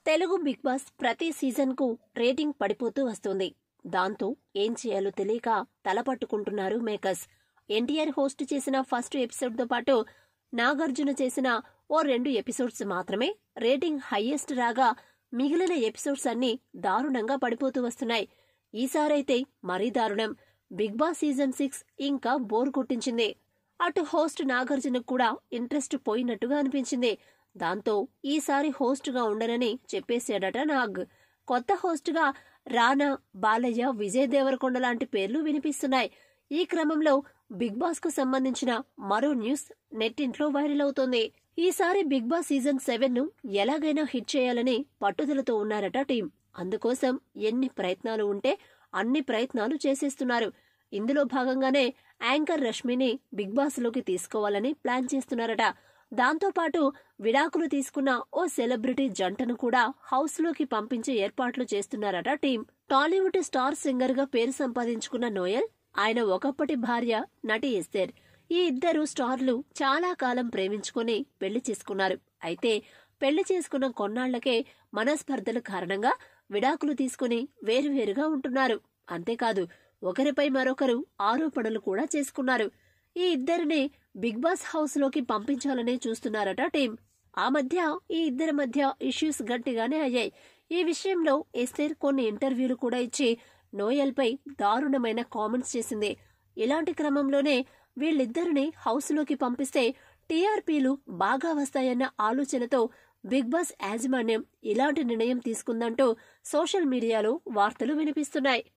Telugu Big Boss ప్రతి season కు rating పడిపోతూ వస్తుంది దాంతో ఏం చేయాలో తెలియక తలపట్టుకుంటున్నారు మేకర్స్ ఎన్టీఆర్ హోస్ట్ చేసిన ఫస్ట్ ఎపిసోడ్ తో పాటు నాగార్జున చేసిన ఓ రెండు ఎపిసోడ్స్ మాత్రమే రేటింగ్ హైయెస్ట్ రాగా మిగిలిన ఎపిసోడ్స్ అన్ని దారుణంగా పడిపోతూ వస్తున్నాయి ఈసారైతే మరీ దారుణం బిగ్ బాస్ సీజన్ సిక్స్ ఇంకా బోర్ కొట్టించింది అటు హోస్ట్ నాగార్జునకు కూడా ఇంట్రెస్ట్ పోయినట్టుగా అనిపించింది దాంతో ఈసారి హోస్ట్ గా ఉండనని చెప్పేశాడట నాగ్ కొత్త హోస్ట్ గా రానా బాలయ్య విజయ్ దేవరకొండ లాంటి పేర్లు వినిపిస్తున్నాయి ఈ క్రమంలో బిగ్ బాస్ కు సంబంధించిన మరో న్యూస్ నెట్టింట్లో వైరల్ అవుతోంది ఈసారి బిగ్ బాస్ సీజన్ సెవెన్ ను ఎలాగైనా హిట్ చేయాలని పట్టుదలతో ఉన్నారట టీం అందుకోసం ఎన్ని ప్రయత్నాలు ఉంటే అన్ని ప్రయత్నాలు చేసేస్తున్నారు ఇందులో భాగంగానే యాంకర్ రష్మిని బిగ్ బాస్ లోకి తీసుకోవాలని ప్లాన్ చేస్తున్నారట దాంతోపాటు విడాకులు తీసుకున్న ఓ సెలబ్రిటీ జంటను కూడా హౌస్ లోకి పంపించే ఏర్పాట్లు చేస్తున్నారట టీం టాలీవుడ్ స్టార్ సింగర్ గా పేరు సంపాదించుకున్న నోయల్ ఆయన ఒకప్పటి భార్య నటి ఎస్తేర్ ఈ ఇద్దరు స్టార్లు చాలా కాలం ప్రేమించుకుని పెళ్లి చేసుకున్నారు అయితే పెళ్లి చేసుకున్న కొన్నాళ్లకే మనస్పర్ధల కారణంగా విడాకులు తీసుకుని వేరువేరుగా ఉంటున్నారు అంతేకాదు ఒకరిపై మరొకరు ఆరోపణలు కూడా చేసుకున్నారు ఈ ఇద్దరిని బిగ్ బాస్ హౌస్ లోకి పంపించాలనే చూస్తున్నారట టీం ఆ మధ్య ఈ ఇద్దరి మధ్య ఇష్యూస్ గట్టిగానే అయ్యాయి ఈ విషయంలో ఎస్తేర్ కొన్ని ఇంటర్వ్యూలు కూడా ఇచ్చి నోయల్పై దారుణమైన కామెంట్స్ చేసింది ఇలాంటి క్రమంలోనే వీళ్ళిద్దరిని హౌస్ లోకి పంపిస్తే టీఆర్పీలు బాగా వస్తాయన్న ఆలోచనతో బిగ్ బాస్ యాజమాన్యం ఇలాంటి నిర్ణయం తీసుకుందంటూ సోషల్ మీడియాలో వార్తలు వినిపిస్తున్నాయి